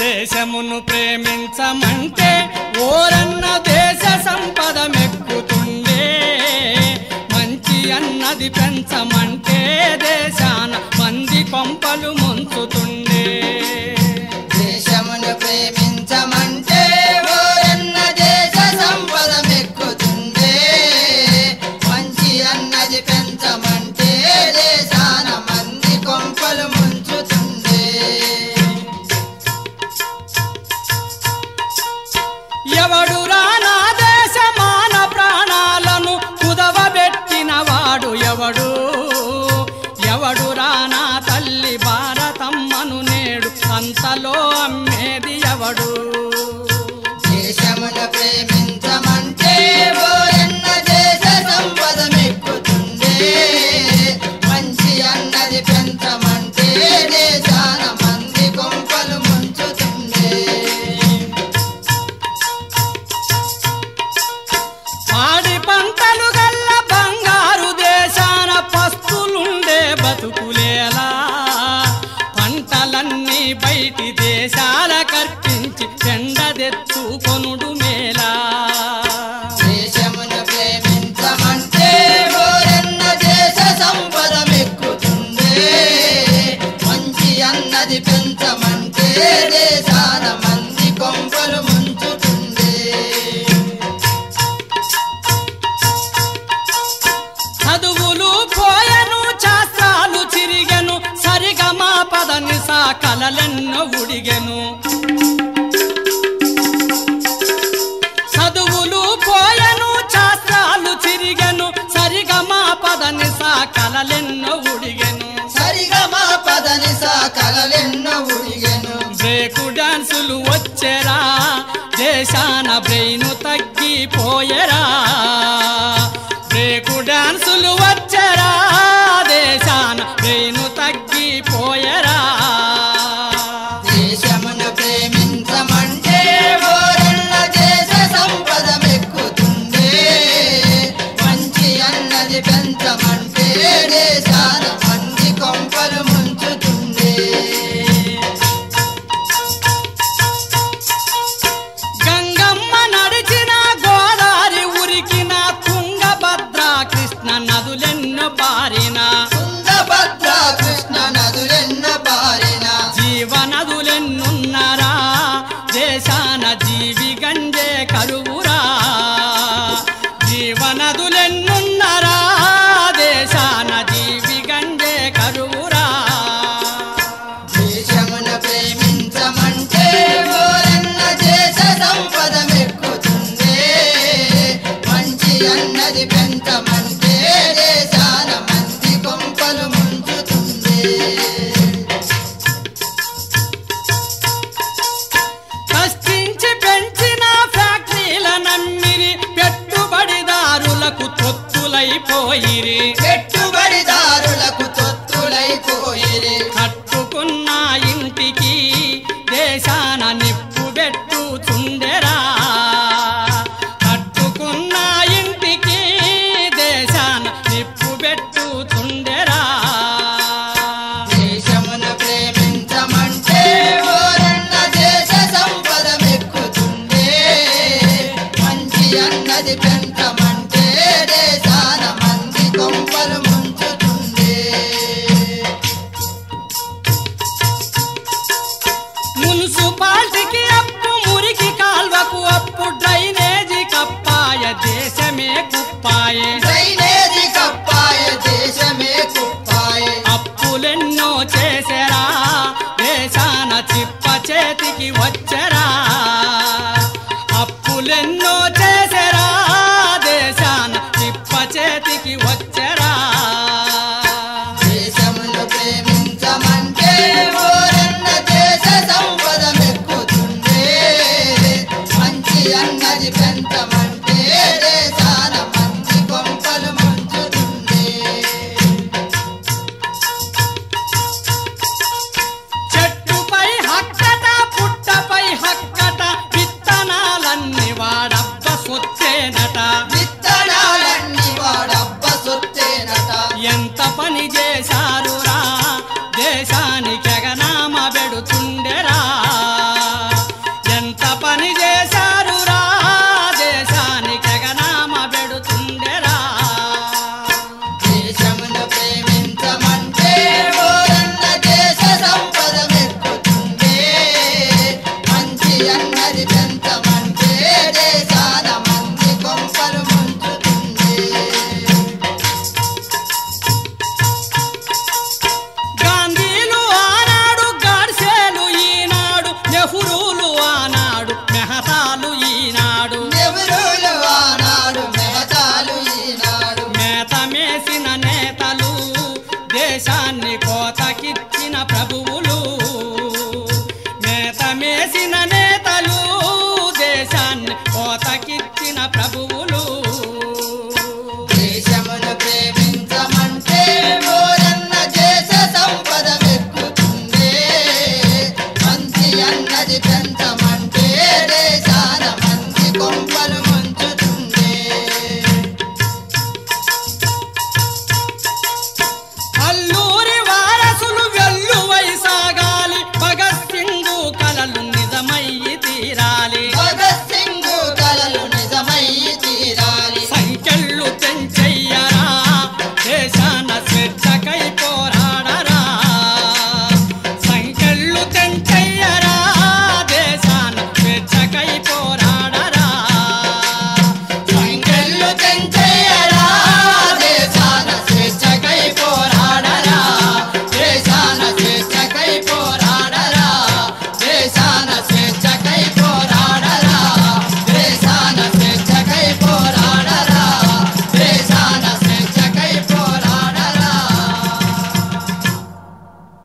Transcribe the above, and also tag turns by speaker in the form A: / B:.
A: దేశమును ప్రేమించమంటే ఓరన్న దేశ సంపద మెక్కుతుండే మంచి అన్నది పెంచమంటే దేశాన మంది కొంపలు ముంచుతుండే
B: దేశమును ప్రేమించమంటే ఓరన్న దేశ సంపద మెక్కుతుందే మంచి అన్నది పెంచమంటే దేశాన మంది కొంపలు ముంచుతుందే
A: ఎవడు రానా దేశమాన ప్రాణాలను కుదవబెట్టిన వాడు ఎవడు ఎవడు రానా తల్లి భారతమ్మను నేడు అంతలో అమ్మేది ఎవడు
B: దేశమును ప్రేమించమంటే ఓరన్న దేశ సంపద మెక్కుతుందే మంచి అన్నది పెంచమంటే దేశాన మంది కొంపలు ముంచుతుందే
A: పాడి పంటలు గల్ల బంగారు దేశాన పస్తులుండే బతుకులేలా పంటలన్నీ బయటి దేశాల కర్పించి చెండదెత్తుకొనుడు మేలా
B: దేశమును ప్రేమించమంటే ఓరన్న దేశ సంపద మెక్కుతుందే మంచి అన్నది పెంచమంటే దేశాన మంది కొంపలు ముంచుతుందే
A: చదువులు పోయను శాస్త్రాలు చిరిగెను సరిగమా పదని సా కలలెన్నో ఉడిగెను చదువులు పోయను శాస్త్రాలు చిరిగెను సరిగమా పదని సా కలలెన్నో ఉడిగెను
B: సరిగా మా పదని సా కలలెన్నో ఉడిగెను
A: బ్రేకు డాన్సులు వచ్చెరా దేశాన బ్రెయిను తగ్గిపోయెరా బ్రేకు డాన్సులు వచ్చెరా దేశాన బ్రెయిను తగ్గిపోయెరా
B: దేశమును ప్రేమించమంటే ఓరన్న దేశ సంపద మెక్కుతుందే మంచి అన్నది పెంచమంటే దేశాన మంది కొంపలు ముంచుతుందే
A: గంగమ్మ నడిచిన గోదారి ఉరికిన తుంగభద్ర కృష్ణ నదులెన్నో పారిన
B: తుంగభద్ర కృష్ణ నదులెన్న పారిన
A: జీవనదులెన్నున్నరా దేశాన జీవి గంజే కరువురా జీవనదులెన్నున్నరా దేశాన జీవి గంజే కరువురా
B: దేశమును ప్రేమించమంటే ఓరన్న దేశ సంపద మెక్కుతుందే మంచి అన్నది పెంచమంటే దేశాన మంది కొంపలు ముంచుతుందే
A: కష్టించి పెంచిన ఫ్యాక్టరీల నమ్మిరి పెట్టుబడిదారులకు తొత్తులైపోయిరి
B: పెట్టుబడిదారులకు తొత్తులైపోయిరి
A: కట్టుకున్న ఇంటికి దేశాన నిప్పు పెట్టుచుండెరా కట్టుకున్న ఇంటికి దేశాన నిప్పు పెట్టుచుండెరా
B: దేశమును ప్రేమించమంటే ఓరన్న దేశ సంపద మెక్కుతుందే మంచి అన్నది పెంచమంటే దేశాన మంది కొంపలు ముంచుతుందే
A: మున్సిపాలిటీకి అప్పు మురికి కాల్వకు అప్పు డ్రైనేజీ కప్పాయ దేశమే కుప్పాయే
B: డ్రైనేజీ కప్పాయ దేశమే కుప్పాయ
A: అప్పులెన్నో చేసెరా దేశాన చిప్ప చేతికి వచ్చెరా అప్పులెన్నో చేసెరా దేశాన చిప్ప చేతికి వచ్చెరా
B: దేశమును ప్రేమించమంటే ఓరన్న దేశ సంపద మెక్కుతుందే మంచి అన్నది పెంచమంటే దేశాన మంచి కొంపలు ముంచుతుందే
A: చెట్టుపై హక్కట పుట్టపై హక్కట విత్తనాలన్నీ వాడబ్బ సొచ్చేనట
B: విత్తనాలన్నీ వాడబ్బ సొత్తేనట
A: ఎంత పని చేశారు